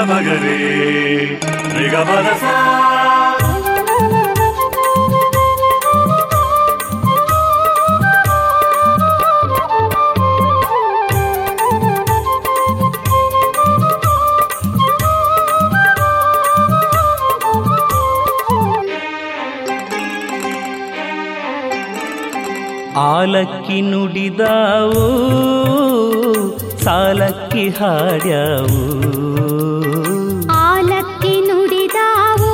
ಮಗರಿ ರಿಗ ಬದಸ ಆಲಕ್ಕಿ ನುಡಿದಾವು ಸಾಲಕ್ಕಿ ಹಾಡ್ಯಾವು ಆಲಕ್ಕಿ ನುಡಿದಾವು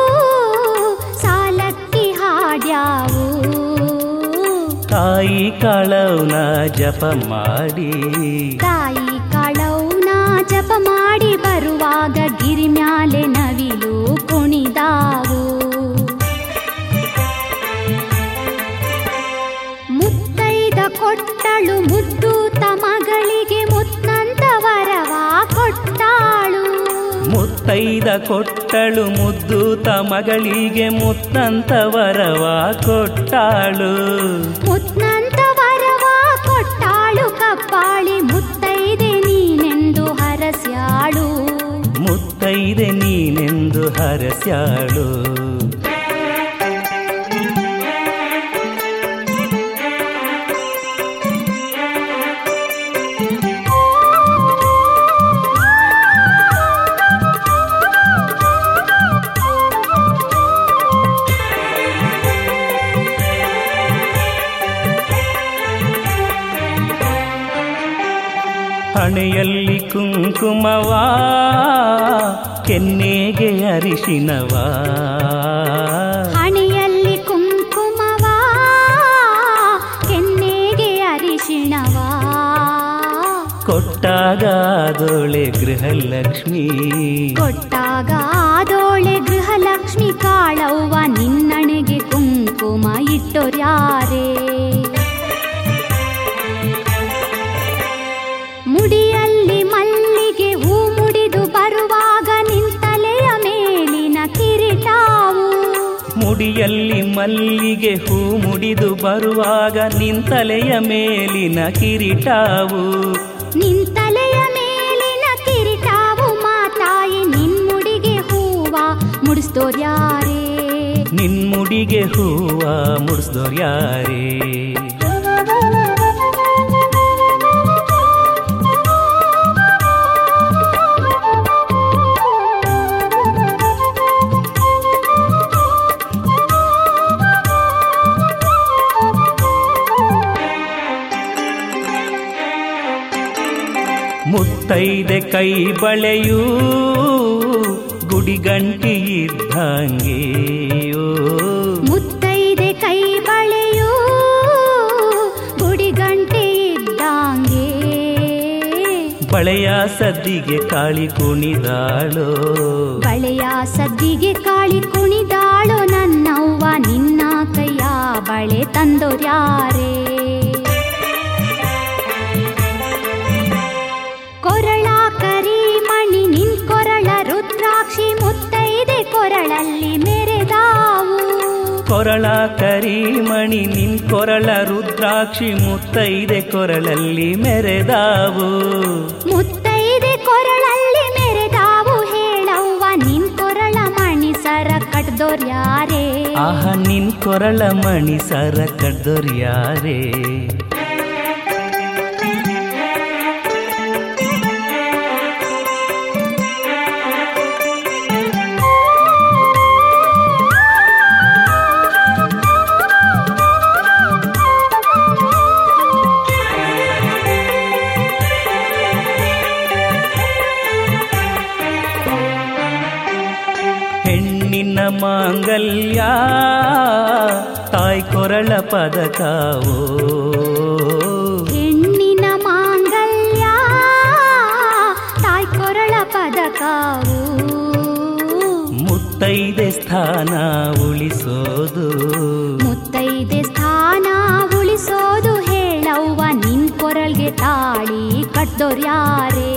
ಸಾಲಕ್ಕಿ ಹಾಡ್ಯಾವು ತಾಯಿ ಕಾಳವ್ನ ಜಪ ಮಾಡಿ ತಾಯಿ ಕಾಳವ್ನ ಜಪ ಮಾಡಿ ಬರುವಾಗ ಗಿರಿ ಮ್ಯಾಲೆ ನವಿಲು ಕುಣಿದಾವು ಮುತ್ತೈದ ಕೊಟ್ಟಳು ಮುದ್ದು ಮಗಳಿಗೆ ಮುತ್ತಂತ ವರವ ಕೊಟ್ಟಾಳು ಮುತ್ತೈದ ಕೊಟ್ಟಳು ಮುದ್ದು ತ ಮಗಳಿಗೆ ಮುತ್ತಂತ ವರವ ಕೊಟ್ಟಾಳು ಮುತ್ನಂತ ವರವ ಕೊಟ್ಟಾಳು ಕಪ್ಪಾಳಿ ಮುತ್ತೈದೆ ನೀನೆಂದು ಹರಸ್ಯಾಳು ಮುತ್ತೈದೆ ನೀನೆಂದು ಹರಸ್ಯಾಳು ಹಣೆಯಲ್ಲಿ ಕುಂಕುಮವಾ ಕೆನ್ನೆಗೆ ಅರಿಶಿನವಾ ಹಣೆಯಲ್ಲಿ ಕುಂಕುಮವ ಕೆನ್ನೆಗೆ ಅರಿಶಿಣವ ಕೊಟ್ಟಾಗ ಆದೋಳೆ ಗೃಹಲಕ್ಷ್ಮಿ ಕೊಟ್ಟಾಗ ಆದೋಳೆ ಗೃಹಲಕ್ಷ್ಮಿ ಕಾಳವ್ವ ನಿನ್ನಣೆಗೆ ಕುಂಕುಮ ಇಟ್ಟೋರ್ಯಾರೇ ಮುಡಿಯಲ್ಲಿ ಮಲ್ಲಿಗೆ ಹೂ ಮುಡಿದು ಬರುವಾಗ ನಿಂತಲೆಯ ಮೇಲಿನ ಕಿರೀಟಾವು ಮುಡಿಯಲ್ಲಿ ಮಲ್ಲಿಗೆ ಹೂ ಮುಡಿದು ಬರುವಾಗ ನಿಂತಲೆಯ ಮೇಲಿನ ಕಿರೀಟಾವು ನಿಂತಲೆಯ ಮೇಲಿನ ಕಿರೀಟಾವು ಮಾತಾಯಿ ನಿನ್ಮುಡಿಗೆ ಹೂವ ಮುಡಿಸ್ತೋರ್ಯಾರೇ ನಿನ್ಮುಡಿಗೆ ಹೂವ ಮುಡಿಸ್ದೋರ್ಯಾರೇ ಮುತ್ತೈದೆ ಕೈ ಬಳೆಯೂ ಗುಡಿಗಂಟಿ ಇದ್ದಂಗೆಯೋ ಮುತ್ತೈದೆ ಕೈ ಬಳೆಯೂ ಗುಡಿಗಂಟೆ ಇದ್ದಂಗೆ ಬಳೆಯ ಸದ್ದಿಗೆ ಕಾಳಿ ಕುಣಿದಾಳೋ ಬಳೆಯ ಸದ್ದಿಗೆ ಕಾಳಿ ಕುಣಿದಾಳು ನನ್ನವ್ವ ನಿನ್ನ ಕೈಯ ಬಳೆ ತಂದೋರ್ಯಾರೇ ಕೊರಳ ಕರಿ ಮಣಿ ನಿನ್ ಕೊರಳ ರುದ್ರಾಕ್ಷಿ ಮುತ್ತೈದೆ ಕೊರಳಲ್ಲಿ ಮೆರೆದಾವು ಕೊರಳ ಕರಿಮಣಿ ನಿನ್ ಕೊರಳ ರುದ್ರಾಕ್ಷಿ ಮುತ್ತೈದೆ ಕೊರಳಲ್ಲಿ ಮೆರೆದಾವು ಮುತ್ತೈದೆ ಕೊರಳಲ್ಲಿ ಮೆರೆದಾವು ಹೇಳವ್ವ ನಿನ್ ಕೊರಳ ಮಣಿ ಸರ ಕಟ್ದೋರ್ಯಾರೇ ಆಹ ನಿನ್ ಕೊರಳ ಮಣಿ ಸರ ಕಡ್ದೋರ್ಯಾರೇ ಹೆಣ್ಣಿನ ಮಾಂಗಲ್ಯ ತಾಯಿ ಕೊರಳ ಪದಕವೋ ಹೆಣ್ಣಿನ ಮಾಂಗಲ್ಯ ತಾಯ್ ಕೊರಳ ಪದಕವು ಮುತ್ತೈದೆ ಸ್ಥಾನ ಉಳಿಸೋದು ಮುತ್ತೈದೆ ಸ್ಥಾನ ಉಳಿಸೋದು ಹೇಳವ್ವ ನಿನ್ ಕೊರಳ್ಗೆ ತಾಳಿ ಕಟ್ದೋರ್ಯಾರೇ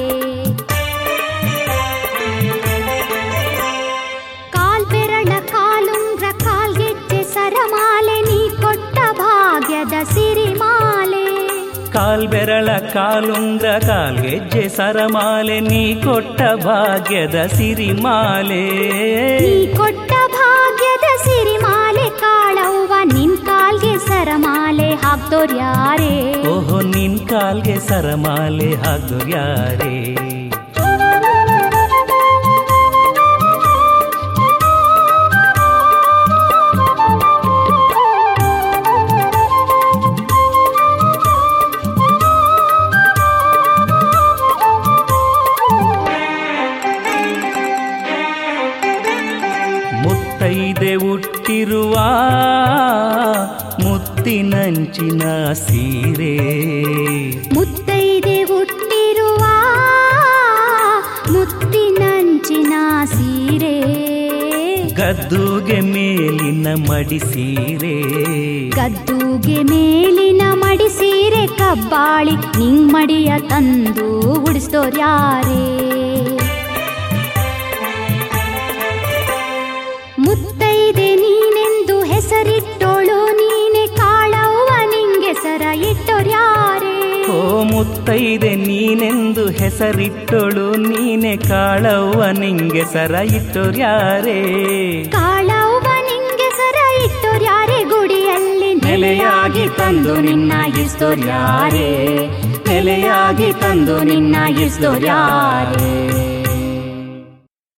ಕಾಲ್ ಬೆರಳ ಕಾಲುಂಗ್ರ ಕಾಲ್ಗೆಜ್ಜೆ ಸರಮಾಲೆ ನೀ ಕೊಟ್ಟ ಭಾಗ್ಯದ ಸಿರಿಮಾಲೆ ಕಾಲ ಕಾಲ್ ಬೆರಳ ಕಾಲುಂಗ್ರ ಕಾಲ್ಗೆಜ್ಜೆ ಸರಮಾಲೆ ನೀ ಕೊಟ್ಟ ಭಾಗ್ಯದ ಸಿರಿಮಾಲೆ ನೀ ಕೊಟ್ಟ ಭಾಗ್ಯದ ಸಿರಿಮಾಲೆ ಕಾಳವ್ವ ನಿನ್ ಕಾಲ್ಗೆ ಸರಮಾಲೆ ಹಾಕ್ದೋರ್ಯಾರೇ ಓಹೋ ನಿನ್ ಕಾಲ್ಗೆ ಸರಮಾಲೆ ಹಾಕ್ದೋರ್ಯಾರೇ ಮುತ್ತೈದೆ ಹುಟ್ಟಿರುವ ಮುತ್ತಿನಂಚಿನ ಸೀರೆ ಮುತ್ತೈದೆ ಹುಟ್ಟಿರುವ ಮುತ್ತಿನಂಚಿನ ಸೀರೆ ಗದ್ದುಗೆ ಮೇಲಿನ ಮಡಿ ಸೀರೆ ಗದ್ದುಗೆ ಮೇಲಿನ ಮಡಿ ಸೀರೆ ಕಬ್ಬಾಳಿ ನಿಂಗ್ ಮಡಿಯ ತಂದು ಉಡಿಸ್ತೋರ್ಯಾರೇ ಮುತ್ತೈದೆ ನೀನೆಂದು ಹೆಸರಿಟ್ಟೋಳು ನೀನೆ ಕಾಳವ್ವ ನಿಂಗೆಸರ ಇಟ್ಟೋರ್ಯಾರೇ ಓ ಮುತ್ತೈದೆ ನೀನೆಂದು ಹೆಸರಿಟ್ಟೊಳು ನೀನೆ ಕಾಳವ್ವ ನಿಂಗೆ ಸರ ಇಟ್ಟೋರ್ಯಾರೇ ಕಾಳವ್ವ ನಿಂಗೆ ಸರ ಇಟ್ಟೋರ್ಯಾರೇ ಗುಡಿಯಲ್ಲಿ ನೆಲೆಯಾಗಿ ತಂದು ನಿನ್ನ ಇಸ್ತೋರ್ಯಾರೇ ನೆಲೆಯಾಗಿ ತಂದು ನಿನ್ನ ಇಸ್ತೋರ್ಯಾರೇ